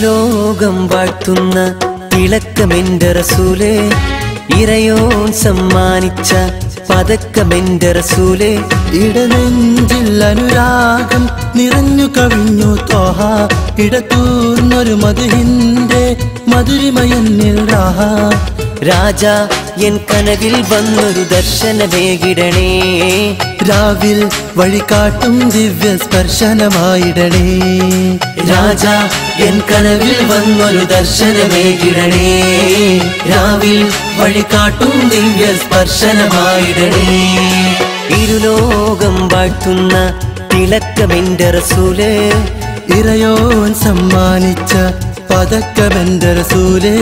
ഇരുലോകം വാഴ്ത്തുന്ന തിളക്കമെന്റെ റസൂലേ ഇറയോൻ സമ്മാനിച്ച പതക്കമെന്റെ റസൂലേ ഇടനെഞ്ചിൽ അനുരാഗം നിറഞ്ഞു കവിഞ്ഞു തോഹ ഇടത്തൂർന്നൊരു മധുഹിന്റെ മധുരിമയെന്നിൽ രാഹ രാജ എൻ കനവിൽ വന്നൊരു ദർശനമേകിടണേ രാവിൽ വഴികാട്ടും ദിവ്യ സ്പർശനമായിടണേ രാജ എൻ കനവിൽ വന്നൊരു ദർശനമേകിടണേ രാവിൽ വഴികാട്ടും ദിവ്യ സ്പർശനമായിടണേ ഇരുലോകം വാഴ്ത്തുന്ന തിളക്കമെന്റെ റസൂലേ ഇറയോൻ സമ്മാനിച്ച പതക്കമെന്റെ റസൂലേ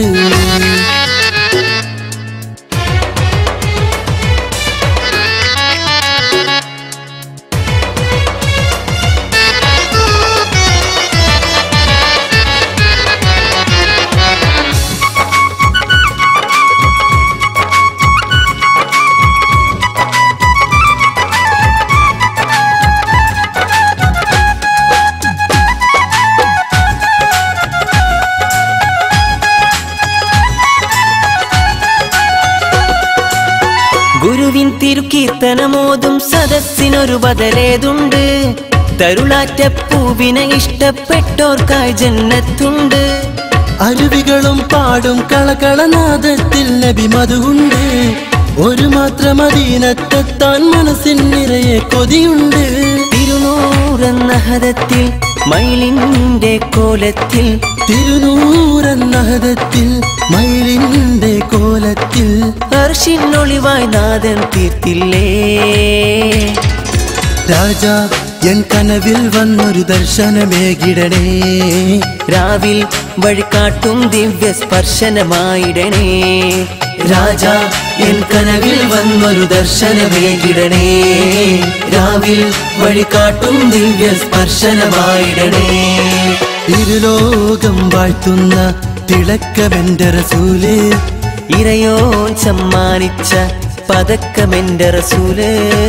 ഗുരുവിൻ തിരുക്കീർത്തനമോതും സദസ്സിനൊരു ബദലേതുണ്ട് തരുളാറ്റ പൂവിനെ ഇഷ്ടപ്പെട്ടോർക്കായി ജന്നത്തുണ്ട് അരുവികളും പാടും കളകളനാദത്തിൽ നബി മധുണ്ട് ഒരു മാത്രം അധീനത്തെത്താൻ മനസ്സിൻ നിറയെ കൊതിയുണ്ട് തിരുനൂറെന്ന ഹരത്തിൽ മയിലിന്റെ കോലത്തിൽ തിരുനൂറെന്ന ഹൃദത്തിൽ മയിലിന്റെ കോലത്തിൽ ഹർഷിനൊളിവായി നാദൻ തീർത്തില്ലേ രാജ എൻ കനവിൽ വന്നൊരു ദർശനമേകിടണേ രാവിൽ വഴികാട്ടും ദിവ്യ സ്പർശനമായിടണേ രാജ എൻ കനവിൽ വന്നൊരു ദർശനമേകിടണേ രാവിൽ വഴികാട്ടും ദിവ്യ സ്പർശനമായിടണേ ഇരുലോകം വാഴ്ത്തുന്ന തിളക്കമെന്റെ റസൂലേ ഇറയോൻ സമ്മാനിച്ച പതക്കമെന്റെ റസൂല്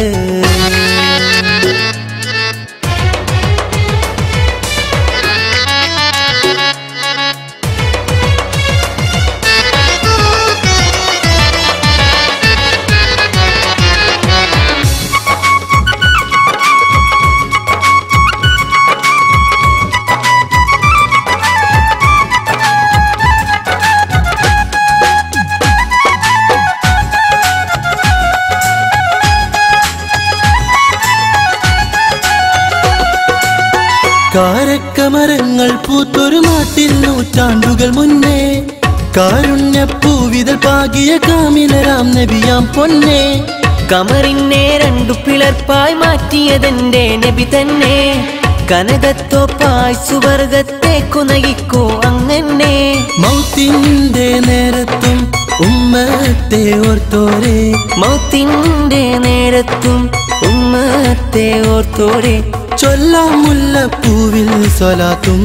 കാരക്കമരങ്ങൾ പൂത്തൊരു നാട്ടിൽ നൂറ്റാണ്ടുകൾ മുന്നേ കാരുണ്യപ്പൂവിതൽ പാകിയ കാമിനരാം നബിയാം പൊന്നേ കമറിനെ രണ്ടു പിളർപ്പായി മാറ്റിയതെന്റെ നബി തന്നെ കനകത്തോപ്പായി സുവർഗത്തേക്കു നയിക്കൂ അങ്ങനെ മൗത്തിന്റെ നേരത്തും ഉമ്മത്തെ ഓർത്തോരേ മൗത്തിന്റെ നേരത്തും ഉമ്മത്തെ ഓർത്തോടെ ചൊല്ലാം മുല്ലപ്പൂവിൽ സ്വലാത്തും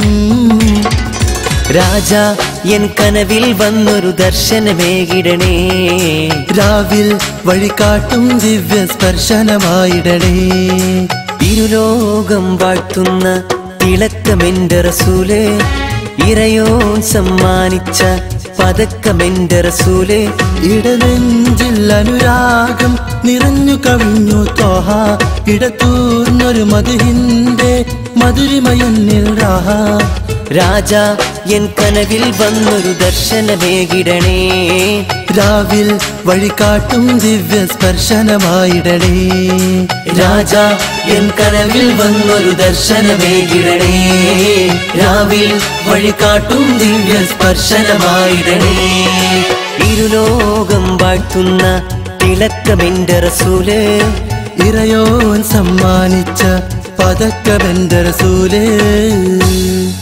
രാജ എൻ കനവിൽ വന്നൊരു ദർശനമേകിടണേ രാവിൽ വഴികാട്ടും ദിവ്യ സ്പർശനമായിടണേ ഇരുലോകം വാഴ്ത്തുന്ന തിളക്കമെന്റെ റസൂല് ഇറയോൻ സമ്മാനിച്ച പതക്കമെന്റെ റസൂല് ഇടനെഞ്ചിൽ അനുരാഗം നിറഞ്ഞു കവിഞ്ഞു തോഹ ഇടത്തൂർന്നൊരു മധുഹിന്റെ മധുരിമയെന്നിൽ രാഹ രാജ എൻ കനവിൽ വന്നൊരു ദർശനമേകിടണേ രാവിൽ വഴികാട്ടും ദിവ്യ സ്പർശനമായിടണേ രാജ എൻ കനവിൽ വന്നൊരു ദർശനമേകിടണേ രാവിൽ വഴികാട്ടും ദിവ്യ സ്പർശനമായിടണേ ഇരുലോകം വാഴ്ത്തുന്ന തിളക്കമെന്റെ റസൂല് ഇറയോൻ സമ്മാനിച്ച പതക്കമെന്റെ റസൂലേ